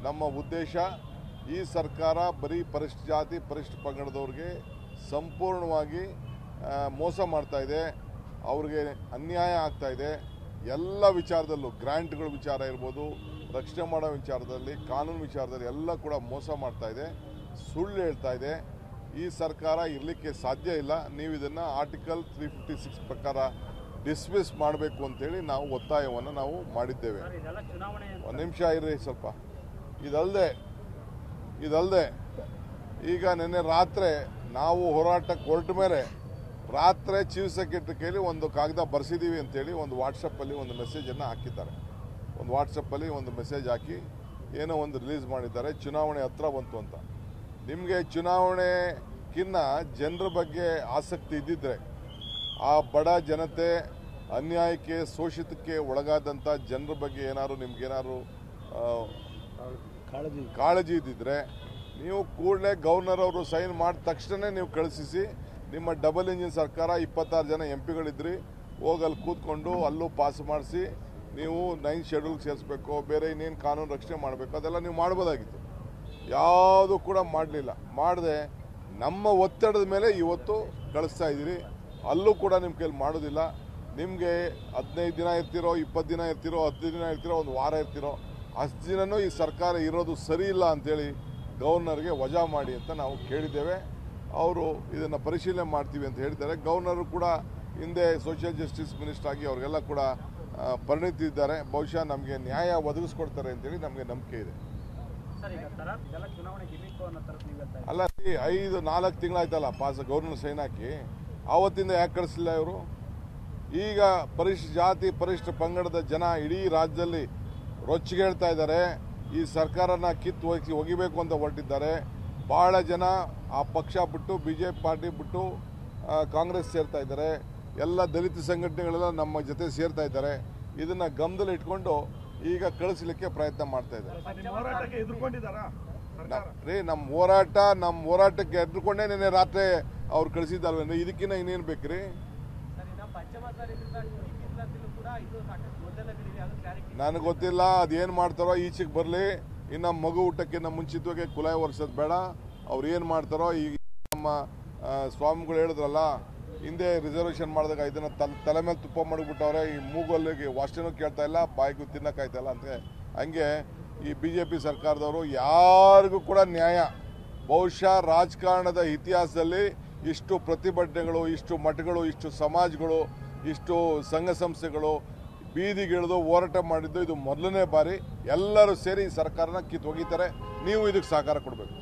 ನಮ್ಮ ಉದ್ದೇಶ ಈ ಸರ್ಕಾರ ಬರೀ ಪರಿಶಿಷ್ಟ ಜಾತಿ ಪರಿಶಿಷ್ಟ ಪಂಗಡದವ್ರಿಗೆ ಸಂಪೂರ್ಣವಾಗಿ ಆ, ಮೋಸ ಮಾಡ್ತಾ ಇದೆ ಅವ್ರಿಗೆ ಅನ್ಯಾಯ ಆಗ್ತಾ ಇದೆ ಎಲ್ಲ ವಿಚಾರದಲ್ಲೂ ಗ್ರ್ಯಾಂಟ್ಗಳ ವಿಚಾರ ಇರ್ಬೋದು ರಕ್ಷಣೆ ಮಾಡೋ ವಿಚಾರದಲ್ಲಿ ಕಾನೂನು ವಿಚಾರದಲ್ಲಿ ಎಲ್ಲ ಕೂಡ ಮೋಸ ಮಾಡ್ತಾ ಇದೆ ಸುಳ್ಳು ಹೇಳ್ತಾ ಇದೆ ಈ ಸರ್ಕಾರ ಇರಲಿಕ್ಕೆ ಸಾಧ್ಯ ಇಲ್ಲ ನೀವು ಇದನ್ನು ಆರ್ಟಿಕಲ್ ತ್ರೀ ಫಿಫ್ಟಿ ಸಿಕ್ಸ್ ಪ್ರಕಾರ ಡಿಸ್ಮಿಸ್ ಮಾಡಬೇಕು ಅಂತೇಳಿ ನಾವು ಒತ್ತಾಯವನ್ನು ನಾವು ಮಾಡಿದ್ದೇವೆ ಸರ್ ಇದೆಲ್ಲ ಚುನಾವಣೆ ಅಂತ ಒಂದು ನಿಮಿಷ ಇರ್ರಿ ಸ್ವಲ್ಪ ಇದಲ್ಲದೆ ಇದಲ್ಲದೆ ಈಗ ನಿನ್ನೆ ರಾತ್ರಿ ನಾವು ಹೋರಾಟಕ್ಕೆ ಹೊರಟ ಮೇಲೆ ರಾತ್ರಿ ಚೀಫ್ ಸೆಕ್ರೆಟರಿ ಕೈಲಿ ಒಂದು ಕಾಗದ ಬರ್ಸಿದ್ದೀವಿ ಅಂತೇಳಿ ಒಂದು ವಾಟ್ಸಪ್ಪಲ್ಲಿ ಒಂದು ಮೆಸೇಜನ್ನು ಹಾಕಿದ್ದಾರೆ ಒಂದು ವಾಟ್ಸಪ್ಪಲ್ಲಿ ಒಂದು ಮೆಸೇಜ್ ಹಾಕಿ ಏನೋ ಒಂದು ರಿಲೀಸ್ ಮಾಡಿದ್ದಾರೆ ಚುನಾವಣೆ ಹತ್ರ ಬಂತು ಅಂತ ನಿಮಗೆ ಚುನಾವಣೆಗಿನ್ನ ಜನರ ಬಗ್ಗೆ ಆಸಕ್ತಿ ಇದ್ದಿದ್ರೆ ಆ ಬಡ ಜನತೆ ಅನ್ಯಾಯಕ್ಕೆ ಶೋಷಿತಕ್ಕೆ ಒಳಗಾದಂಥ ಜನರ ಬಗ್ಗೆ ಏನಾದ್ರು ನಿಮ್ಗೇನಾದ್ರು ಆ, ಕಾಳಜಿ ಕಾಳಜಿ ಇದ್ದಿದ್ರೆ ನೀವು ಕೂಡಲೇ ಗವರ್ನರ್ ಅವರು ಸೈನ್ ಮಾಡಿದ ತಕ್ಷಣ ನೀವು ಕಳಿಸಿಸಿ ನಿಮ್ಮ ಡಬಲ್ ಇಂಜಿನ್ ಸರ್ಕಾರ ಇಪ್ಪತ್ತಾರು ಜನ ಎಂ ಪಿಗಳಿದ್ರಿ ಹೋಗಿ ಅಲ್ಲಿ ಕೂತ್ಕೊಂಡು ಅಲ್ಲೂ ಪಾಸ್ ಮಾಡಿಸಿ ನೀವು ನೈನ್ ಶೆಡ್ಯೂಲ್ಗೆ ಸೇರಿಸ್ಬೇಕು ಬೇರೆ ಇನ್ನೇನು ಕಾನೂನು ರಕ್ಷಣೆ ಮಾಡಬೇಕು ಅದೆಲ್ಲ ನೀವು ಮಾಡ್ಬೋದಾಗಿತ್ತು ಯಾವುದು ಕೂಡ ಮಾಡಲಿಲ್ಲ ಮಾಡದೆ ನಮ್ಮ ಒತ್ತಡದ ಮೇಲೆ ಇವತ್ತು ಕಳಿಸ್ತಾ ಇದ್ದೀರಿ ಅಲ್ಲೂ ಕೂಡ ನಿಮ್ಮ ಕೈಲಿ ಮಾಡೋದಿಲ್ಲ ನಿಮಗೆ ಹದಿನೈದು ದಿನ ಇರ್ತಿರೋ ಇಪ್ಪತ್ತು ದಿನ ಇರ್ತಿರೋ ಹದಿನೈದು ದಿನ ಇರ್ತಿರೋ ಒಂದು ವಾರ ಇರ್ತಿರೋ ಅಷ್ಟು ದಿನನೂ ಈ ಸರ್ಕಾರ ಇರೋದು ಸರಿ ಇಲ್ಲ ಅಂತೇಳಿ ಗವರ್ನರ್ಗೆ ವಜಾ ಮಾಡಿ ಅಂತ ನಾವು ಕೇಳಿದ್ದೇವೆ ಅವರು ಇದನ್ನು ಪರಿಶೀಲನೆ ಮಾಡ್ತೀವಿ ಅಂತ ಹೇಳಿದ್ದಾರೆ ಗವರ್ನರು ಕೂಡ ಹಿಂದೆ ಸೋಷಿಯಲ್ ಜಸ್ಟಿಸ್ ಮಿನಿಸ್ಟರ್ ಆಗಿ ಅವ್ರಿಗೆಲ್ಲ ಕೂಡ ಆ, ಪರಿಣಿತಿ ಇದ್ದಾರೆ ಬಹುಶಃ ನಮಗೆ ನ್ಯಾಯ ಒದಗಿಸ್ಕೊಡ್ತಾರೆ ಅಂತೇಳಿ ನಮಗೆ ನಂಬಿಕೆ ಇದೆ ಸರ್ ಈಗ ತರ ಇದೆಲ್ಲ ಚುನಾವಣೆ ಗಿಮಿಕ್ಕು ಅನ್ನೋ ಥರದ್ದು ನೀವು ಹೇಳ್ತಾ ಇದ್ದೀರಿ. ಅಲ್ಲ ಈ ಐದು ನಾಲ್ಕು ತಿಂಗಳಾಯ್ತಲ್ಲ ಪಾಸ್ ಗೌರ್ನರ್ ಸೈನ್ ಹಾಕಿ ಆವತ್ತಿಂದ ಯಾಕೆ ಕಳಿಸಿಲ್ಲ ಇವರು ಈಗ ಪರಿಶಿಷ್ಟ ಜಾತಿ ಪರಿಶಿಷ್ಟ ಪಂಗಡದ ಜನ ಇಡೀ ರಾಜ್ಯದಲ್ಲಿ ರೊಚ್ಚಿಗೆ ಹೇಳ್ತಾ ಇದ್ದಾರೆ ಈ ಸರ್ಕಾರನ ಕಿತ್ತು ಒಗಿಸಿ ಒಗಿಬೇಕು ಅಂತ ಹೊರಟಿದ್ದಾರೆ ಬಹಳ ಜನ ಆ ಪಕ್ಷ ಬಿಟ್ಟು ಬಿ ಜೆ ಪಿ ಪಾರ್ಟಿ ಬಿಟ್ಟು ಆ, ಕಾಂಗ್ರೆಸ್ ಸೇರ್ತಾ ಇದ್ದಾರೆ ಎಲ್ಲ ದಲಿತ ಸಂಘಟನೆಗಳೆಲ್ಲ ನಮ್ಮ ಜೊತೆ ಸೇರ್ತಾ ಇದ್ದಾರೆ ಇದನ್ನ ಗಮನದಲ್ಲಿ ಇಟ್ಕೊಂಡು ಈಗ ಕಳಿಸ್ಲಿಕ್ಕೆ ಪ್ರಯತ್ನ ಮಾಡ್ತಾ ಇದ್ದಾರೆ ಸರ್, ನಿಮ್ಮ ಹೋರಾಟಕ್ಕೆ ಎದುರ್ಕೊಂಡಿದ್ದಾರಾ ಸರ್ಕಾರ ನಮ್- ರೀ ನಮ್ಮ ಹೋರಾಟ ನಮ್ಮ ಹೋರಾಟಕ್ಕೆ ಎದ್ರುಕೊಂಡೇ ನಿನ್ನೆ ರಾತ್ರಿ ಅವ್ರು ಕಳಿಸಿದ್ದಲ್ವೇನ್ರಿ ಇದಕ್ಕಿನ್ನ ಇನ್ನೇನು ಬೇಕ್ರಿ ಸರ್ ಇನ್ನು ಪಂಚಮಸಾಲಿನಿಂದ ಈ ಮೀಸಲಾತಿಲೂ ಕೂಡ ಇದು ಸಾಕಷ್ಟು ಗೊಂದಲಗಳಿವೆ ಅದು ಕ್ಲಾರಿಟಿ ನನಗೆ ಗೊತ್ತಿಲ್ಲ ಅದೇನು ಮಾಡ್ತಾರೋ ಈಚೆಗೆ ಬರಲಿ ಇನ್ನು ಮಗು ಊಟಕ್ಕಿಂತ ಮುಂಚಿತವಾಗಿ ಕುಲಾಯಿ ಒರೆಸೋದು ಬೇಡ ಅವ್ರು ಏನು ಮಾಡ್ತಾರೋ ಈಗ ನಮ್ಮ ಆ, ಸ್ವಾಮಿಗಳು ಹೇಳಿದ್ರಲ್ಲ ಹಿಂದೆ ರಿಸರ್ವೇಷನ್ ಮಾಡಿದಾಗ ಇದನ್ನ ತಲೆ ತಲೆ ಮೇಲೆ ತುಪ್ಪ ಮಾಡಿಬಿಟ್ಟವ್ರೆ ಈ ಮೂಗಲ್ಲಿಗೆ ವಾಸನೂ ಕೇಳ್ತಾ ಇಲ್ಲ ಬಾಯಿಗೂ ತಿನ್ನಕ್ಕಾಯ್ತಾ ಇಲ್ಲ ಅಂತ ಹಂಗೆ ಈ ಬಿ ಜೆ ಪಿ ಸರ್ಕಾರದವರು ಯಾರಿಗೂ ಕೂಡ ನ್ಯಾಯ ಬಹುಶಃ ರಾಜಕಾರಣದ ಇತಿಹಾಸದಲ್ಲಿ ಇಷ್ಟು ಪ್ರತಿಭಟನೆಗಳು ಇಷ್ಟು ಮಠಗಳು ಇಷ್ಟು ಸಮಾಜಗಳು ಇಷ್ಟು ಸಂಘ ಸಂಸ್ಥೆಗಳು ಬೀದಿಗಿಳಿದು ಹೋರಾಟ ಮಾಡಿದ್ದು ಇದು ಮೊದಲನೇ ಬಾರಿ ಎಲ್ಲರೂ ಸೇರಿ ಈ ಸರ್ಕಾರನ ಕಿತ್ತು ಒಗಿತಾರೆ ನೀವು ಇದಕ್ಕೆ ಸಹಕಾರ ಕೊಡಬೇಕು